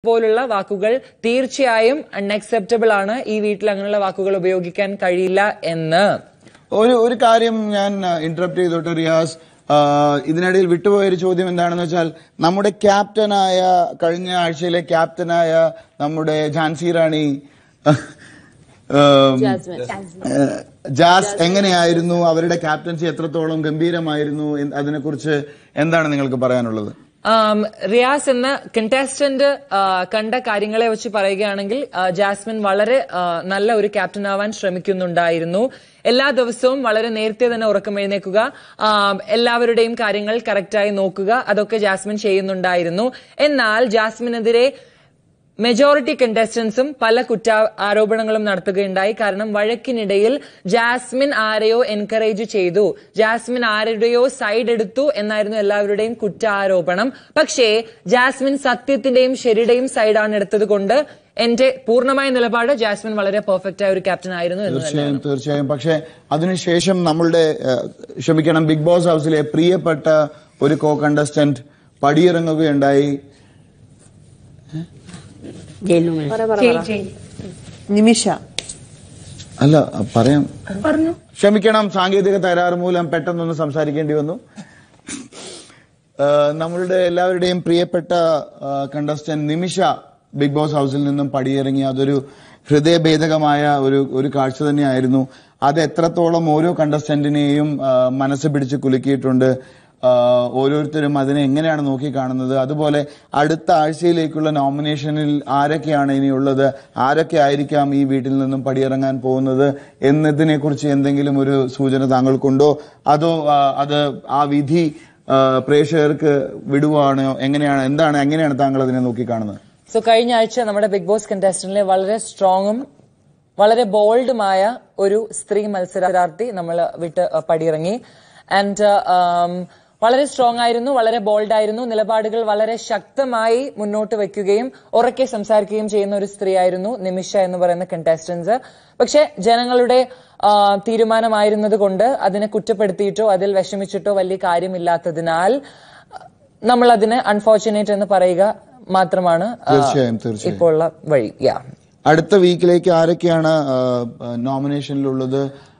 പോലുള്ള വാക്കുകൾ തീർച്ചയായും അൺഅക്സെപ്റ്റബിൾ ആണ് ഈ വീട്ടിൽ അങ്ങനെയുള്ള വാക്കുകൾ ഉപയോഗിക്കാൻ കഴിയില്ല എന്ന് ഒരു ഒരു കാര്യം ഞാൻ ഇന്ററപ്റ്റ് ചെയ്തോട്ടെ റിയാസ് ആ, ഇതിനിടയിൽ വിട്ടുപോയൊരു ചോദ്യം എന്താണെന്ന് വെച്ചാൽ നമ്മുടെ ക്യാപ്റ്റനായ കഴിഞ്ഞ ആഴ്ചയിലെ ക്യാപ്റ്റനായ നമ്മുടെ ഝാൻസി റാണി ഉം, ഏഹ്, ജാസ് എങ്ങനെയായിരുന്നു അവരുടെ ക്യാപ്റ്റൻസി എത്രത്തോളം ഗംഭീരമായിരുന്നു എന്ന് അതിനെക്കുറിച്ച് എന്താണ് നിങ്ങൾക്ക് പറയാനുള്ളത് ആം, റിയാസ് എന്ന കണ്ടസ്റ്റന്റ് കണ്ട കാര്യങ്ങളെ വെച്ച് പറയുകയാണെങ്കിൽ ആ, ജാസ്മിൻ വളരെ ആ, നല്ല ഒരു ക്യാപ്റ്റൻ ആവാൻ ശ്രമിക്കുന്നുണ്ടായിരുന്നു എല്ലാ ദിവസവും വളരെ നേരത്തെ തന്നെ ഉറക്കം എഴുന്നേക്കുക ആ, എല്ലാവരുടെയും കാര്യങ്ങൾ കറക്റ്റായി നോക്കുക അതൊക്കെ ജാസ്മിൻ ചെയ്യുന്നുണ്ടായിരുന്നു എന്നാൽ ജാസ്മിനെതിരെ മെജോറിറ്റി കണ്ടസ്റ്റൻസും പല കുറ്റ ആരോപണങ്ങളും നടത്തുകയുണ്ടായി കാരണം വഴക്കിനിടയിൽ ജാസ്മിൻ ആരെയോ എൻകറേജ് ചെയ്തു ജാസ്മിൻ ആരുടെയോ സൈഡ് എടുത്തു എന്നായിരുന്നു എല്ലാവരുടെയും കുറ്റാരോപണം പക്ഷേ ജാസ്മിൻ സത്യത്തിന്റെയും ശരിയുടെയും സൈഡാണ് എടുത്തത് കൊണ്ട് എന്റെ പൂർണ്ണമായ നിലപാട് ജാസ്മിൻ വളരെ പെർഫെക്റ്റ് ആയ ഒരു ക്യാപ്റ്റൻ ആയിരുന്നു എന്ന് തന്നെ തീർച്ചയായും തീർച്ചയായും പക്ഷെ അതിനുശേഷം നമ്മളുടെ ഏഹ്, ക്ഷമിക്കണം ബിഗ് ബോസ് ഹൗസിലെ പ്രിയപ്പെട്ട ഒരു കോ കണ്ടസ്റ്റന്റ് പടിയിറങ്ങുകയുണ്ടായി നിമിഷ അല്ല പറയാം ക്ഷമിക്കണം സാങ്കേതിക തകരാറ് മൂലം പെട്ടെന്നൊന്ന് സംസാരിക്കേണ്ടി വന്നു ഏഹ്, നമ്മളുടെ എല്ലാവരുടെയും പ്രിയപ്പെട്ട കണ്ടസ്റ്റന്റ് നിമിഷ ബിഗ് ബോസ് ഹൗസിൽ നിന്നും പടിയിറങ്ങി അതൊരു ഹൃദയഭേദകമായ ഒരു ഒരു കാഴ്ച തന്നെയായിരുന്നു അത് എത്രത്തോളം ഓരോ കണ്ടസ്റ്റന്റിനെയും ഏഹ്, മനസ്സ് പിടിച്ച് കുലുക്കിയിട്ടുണ്ട് ആഹ്, ഓരോരുത്തരും അതിനെ എങ്ങനെയാണ് നോക്കിക്കാണുന്നത് അതുപോലെ അടുത്ത ആഴ്ചയിലേക്കുള്ള നോമിനേഷനിൽ ആരൊക്കെയാണ് ഇനിയുള്ളത് ആരൊക്കെ ആയിരിക്കാം ഈ വീട്ടിൽ നിന്നും പടിയിറങ്ങാൻ പോകുന്നത് എന്നതിനെ കുറിച്ച് എന്തെങ്കിലും ഒരു സൂചന താങ്കൾക്കുണ്ടോ അതോ ആഹ്, അത് ആ വിധി ആഹ്, പ്രേക്ഷകർക്ക് വിടുവാണോ എങ്ങനെയാണ് എന്താണ് എങ്ങനെയാണ് താങ്കൾ അതിനെ നോക്കിക്കാണുന്നത് സോ കഴിഞ്ഞ ആഴ്ച നമ്മുടെ ബിഗ് ബോസ് കണ്ടസ്റ്റന്റിലെ വളരെ സ്ട്രോങ്ങും വളരെ ബോൾഡുമായ ഒരു സ്ത്രീ മത്സരാർത്ഥി നമ്മൾ വിട്ട് അഹ് പടിയിറങ്ങി ആൻഡ് വളരെ സ്ട്രോങ് ആയിരുന്നു വളരെ ബോൾഡ് ആയിരുന്നു നിലപാടുകൾ വളരെ ശക്തമായി മുന്നോട്ട് വെക്കുകയും ഉറക്കെ സംസാരിക്കുകയും ചെയ്യുന്ന ഒരു സ്ത്രീയായിരുന്നു നിമിഷ എന്ന് പറയുന്ന കണ്ടസ്റ്റൻസ് പക്ഷെ ജനങ്ങളുടെ ആ, തീരുമാനമായിരുന്നത് കൊണ്ട് അതിനെ കുറ്റപ്പെടുത്തിയിട്ടോ അതിൽ വിഷമിച്ചിട്ടോ വലിയ കാര്യമില്ലാത്തതിനാൽ നമ്മൾ അതിന് അൺഫോർച്ചുനേറ്റ് എന്ന് പറയുക മാത്രമാണ് ആ, തീർച്ചയായും, തീർച്ചയായും. ഇപ്പോൾ ഉള്ള വഴി യാ അടുത്ത വീക്കിലേക്ക് ആരൊക്കെയാണ് നോമിനേഷനിലുള്ളത്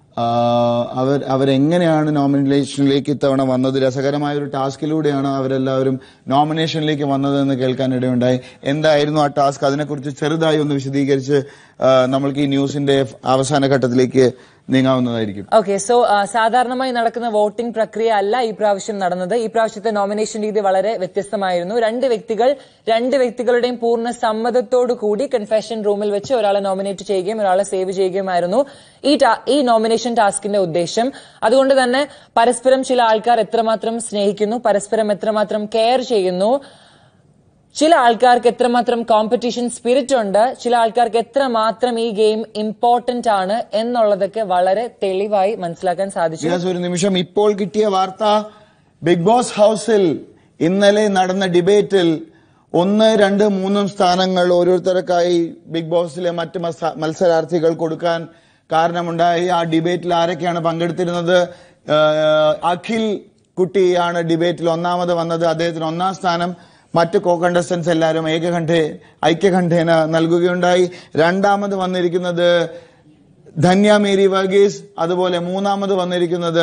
അവർ അവരെങ്ങനെയാണ് നോമിനേഷനിലേക്ക് ഇത്തവണ വന്നത് രസകരമായ ഒരു ടാസ്കിലൂടെയാണ് അവരെല്ലാവരും നോമിനേഷനിലേക്ക് വന്നതെന്ന് കേൾക്കാൻ ഇടയുണ്ടായി എന്തായിരുന്നു ആ ടാസ്ക് അതിനെക്കുറിച്ച് ചെറുതായി ഒന്ന് വിശദീകരിച്ച് ആ, നമ്മൾക്ക് ഈ ന്യൂസിന്റെ അവസാന ഘട്ടത്തിലേക്ക് നീങ്ങാവുന്നതായിരിക്കും ഓക്കെ സോ സാധാരണമായി നടക്കുന്ന വോട്ടിംഗ് പ്രക്രിയ അല്ല ഈ പ്രാവശ്യം നടന്നത് ഈ പ്രാവശ്യത്തെ നോമിനേഷൻ രീതി വളരെ വ്യത്യസ്തമായിരുന്നു രണ്ട് വ്യക്തികൾ രണ്ട് വ്യക്തികളുടെയും പൂർണ്ണ സമ്മതത്തോടു കൂടി കൺഫെഷൻ റൂമിൽ വെച്ച് ഒരാളെ നോമിനേറ്റ് ചെയ്യുകയും ഒരാളെ സേവ് ചെയ്യുകയുമായിരുന്നു ഈ ടാ- ഈ നോമിനേഷൻ ടാസ്കിന്റെ ഉദ്ദേശം അതുകൊണ്ട് തന്നെ പരസ്പരം ചില ആൾക്കാർ എത്രമാത്രം സ്നേഹിക്കുന്നു പരസ്പരം എത്രമാത്രം കെയർ ചെയ്യുന്നു ചില ആൾക്കാർക്ക് എത്രമാത്രം കോമ്പറ്റീഷൻ സ്പിരിറ്റ് ഉണ്ട് ചില ആൾക്കാർക്ക് എത്രമാത്രം ഈ ഗെയിം ഇമ്പോർട്ടന്റ് ആണ് എന്നുള്ളതൊക്കെ വളരെ തെളിവായി മനസ്സിലാക്കാൻ സാധിച്ചു ജിയാസ് ഒരു നിമിഷം ഇപ്പോൾ കിട്ടിയ വാർത്ത ബിഗ് ബോസ് ഹൗസിൽ ഇന്നലെ നടന്ന ഡിബേറ്റിൽ ഒന്ന് രണ്ട് മൂന്നും സ്ഥാനങ്ങൾ ഓരോരുത്തർക്കായി ബിഗ് ബോസിലെ മറ്റ് മത്സ- മത്സരാർത്ഥികൾ കൊടുക്കാൻ കാരണമുണ്ടായി ആ ഡിബേറ്റിൽ ആരൊക്കെയാണ് പങ്കെടുത്തിരുന്നത് ഏഹ്, അഖിൽ കുട്ടിയാണ് ഡിബേറ്റിൽ ഒന്നാമത് വന്നത് അദ്ദേഹത്തിന് ഒന്നാം സ്ഥാനം മറ്റ് കോ കണ്ടസ്റ്റൻസ് എല്ലാവരും ഏകകണ്ഠേ ഐക്യകണ്ഠേന നൽകുകയുണ്ടായി രണ്ടാമത് വന്നിരിക്കുന്നത് ധന്യ മേരി വർഗീസ് അതുപോലെ മൂന്നാമത് വന്നിരിക്കുന്നത്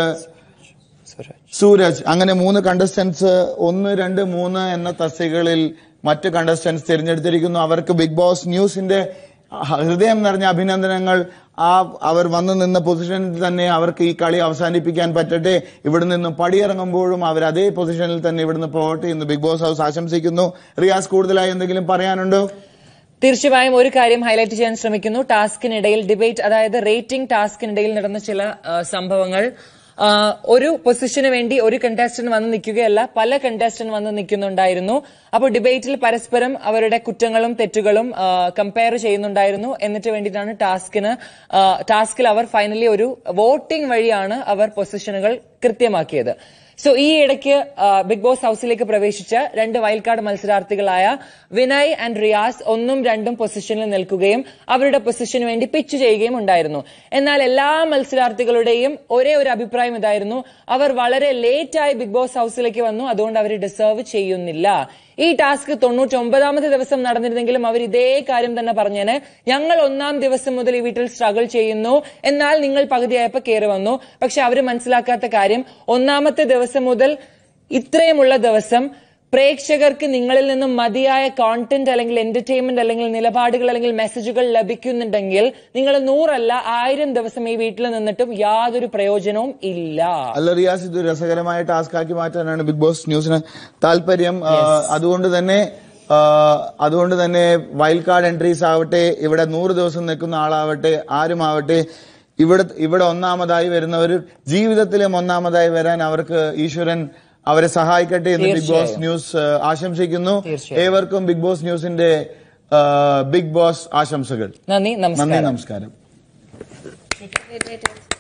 സൂരജ് അങ്ങനെ മൂന്ന് കണ്ടസ്റ്റൻസ് ഒന്ന് രണ്ട് മൂന്ന് എന്ന തസ്തികകളിൽ മറ്റ് കണ്ടസ്റ്റൻസ് തിരഞ്ഞെടുത്തിരിക്കുന്നു അവർക്ക് ബിഗ് ബോസ് ന്യൂസിന്റെ ഹൃദയം നിറഞ്ഞ അഭിനന്ദനങ്ങൾ ആ അവർ വന്നു നിന്ന പൊസിഷനിൽ തന്നെ അവർക്ക് ഈ കളി അവസാനിപ്പിക്കാൻ പറ്റട്ടെ ഇവിടെ നിന്ന് പടിയിറങ്ങുമ്പോഴും അവർ അതേ പൊസിഷനിൽ തന്നെ ഇവിടുന്ന് പോകട്ടെ എന്ന് ബിഗ് ബോസ് ഹൗസ് ആശംസിക്കുന്നു റിയാസ് കൂടുതലായി എന്തെങ്കിലും പറയാനുണ്ടോ തീർച്ചയായും ഒരു കാര്യം ഹൈലൈറ്റ് ചെയ്യാൻ ശ്രമിക്കുന്നു ടാസ്കിനിടയിൽ ഡിബേറ്റ് അതായത് റേറ്റിംഗ് ടാസ്കിനിടയിൽ നടന്ന ചില ആ, സംഭവങ്ങൾ ആ, ഒരു പൊസിഷന് വേണ്ടി ഒരു കണ്ടസ്റ്റന്റ് വന്ന് നിൽക്കുകയല്ല പല കണ്ടസ്റ്റന്റ് വന്ന് നിൽക്കുന്നുണ്ടായിരുന്നു അപ്പോൾ ഡിബേറ്റിൽ പരസ്പരം അവരുടെ കുറ്റങ്ങളും തെറ്റുകളും കമ്പയർ ചെയ്യുന്നുണ്ടായിരുന്നു എന്നിട്ട് വേണ്ടിയിട്ടാണ് ടാസ്കിന് ആ, ടാസ്കിൽ അവർ ഫൈനലി ഒരു വോട്ടിംഗ് വഴിയാണ് അവർ പൊസിഷനുകൾ കൃത്യമാക്കിയത് സോ ഈ ഇടയ്ക്ക് ആ, ബിഗ് ബോസ് ഹൌസിലേക്ക് പ്രവേശിച്ച രണ്ട് വൈൽഡ് കാർഡ് മത്സരാർത്ഥികളായ വിനയ് ആൻഡ് റിയാസ് ഒന്നും രണ്ടും പൊസിഷനിൽ നിൽക്കുകയും അവരുടെ പൊസിഷന് വേണ്ടി പിച്ച് ചെയ്യുകയും ഉണ്ടായിരുന്നു എന്നാൽ എല്ലാ മത്സരാർത്ഥികളുടെയും ഒരേ ഒരു അഭിപ്രായം ഇതായിരുന്നു അവർ വളരെ ലേറ്റായി ബിഗ് ബോസ് ഹൌസിലേക്ക് വന്നു അതുകൊണ്ട് അവർ ഡിസേർവ് ചെയ്യുന്നില്ല ഈ ടാസ്ക് തൊണ്ണൂറ്റൊമ്പതാമത്തെ ദിവസം നടന്നിരുന്നെങ്കിലും അവർ ഇതേ കാര്യം തന്നെ പറഞ്ഞേനെ ഞങ്ങൾ ഒന്നാം ദിവസം മുതൽ ഈ വീട്ടിൽ സ്ട്രഗിൾ ചെയ്യുന്നു എന്നാൽ നിങ്ങൾ പകുതിയായപ്പോൾ കയറി വന്നു പക്ഷെ അവർ മനസ്സിലാക്കാത്ത കാര്യം ഒന്നാമത്തെ ദിവസം മുതൽ ഇത്രയുമുള്ള ദിവസം പ്രേക്ഷകർക്ക് നിങ്ങളിൽ നിന്നും മതിയായ കോണ്ടന്റ് അല്ലെങ്കിൽ എന്റർടൈൻമെന്റ് അല്ലെങ്കിൽ നിലപാടുകൾ അല്ലെങ്കിൽ മെസ്സേജുകൾ ലഭിക്കുന്നുണ്ടെങ്കിൽ നിങ്ങൾ നൂറല്ല ആയിരം ദിവസം ഈ വീട്ടിൽ നിന്നിട്ടും യാതൊരു പ്രയോജനവും ഇല്ല അല്ല റിയാസ് ഇത് രസകരമായ ടാസ്ക് ആക്കി മാറ്റാനാണ് ബിഗ് ബോസ് ന്യൂസിന് താല്പര്യം ആ, അതുകൊണ്ട് തന്നെ ആ, അതുകൊണ്ട് തന്നെ വൈൽഡ് കാർഡ് എൻട്രീസ് ആവട്ടെ ഇവിടെ നൂറ് ദിവസം നിൽക്കുന്ന ആളാവട്ടെ ആരുമാവട്ടെ ഇവിടെ ഇവിടെ ഒന്നാമതായി വരുന്നവർ ജീവിതത്തിലും ഒന്നാമതായി വരാൻ അവർക്ക് ഈശ്വരൻ അവരെ സഹായിക്കട്ടെ എന്ന് ബിഗ് ബോസ് ന്യൂസ് ആ, ആശംസിക്കുന്നു തീർച്ചയായും. ഏവർക്കും ബിഗ് ബോസ് ന്യൂസിന്റെ ആ, ബിഗ് ബോസ് ആശംസകൾ നന്ദി നമസ്കാരം നന്ദി നമസ്കാരം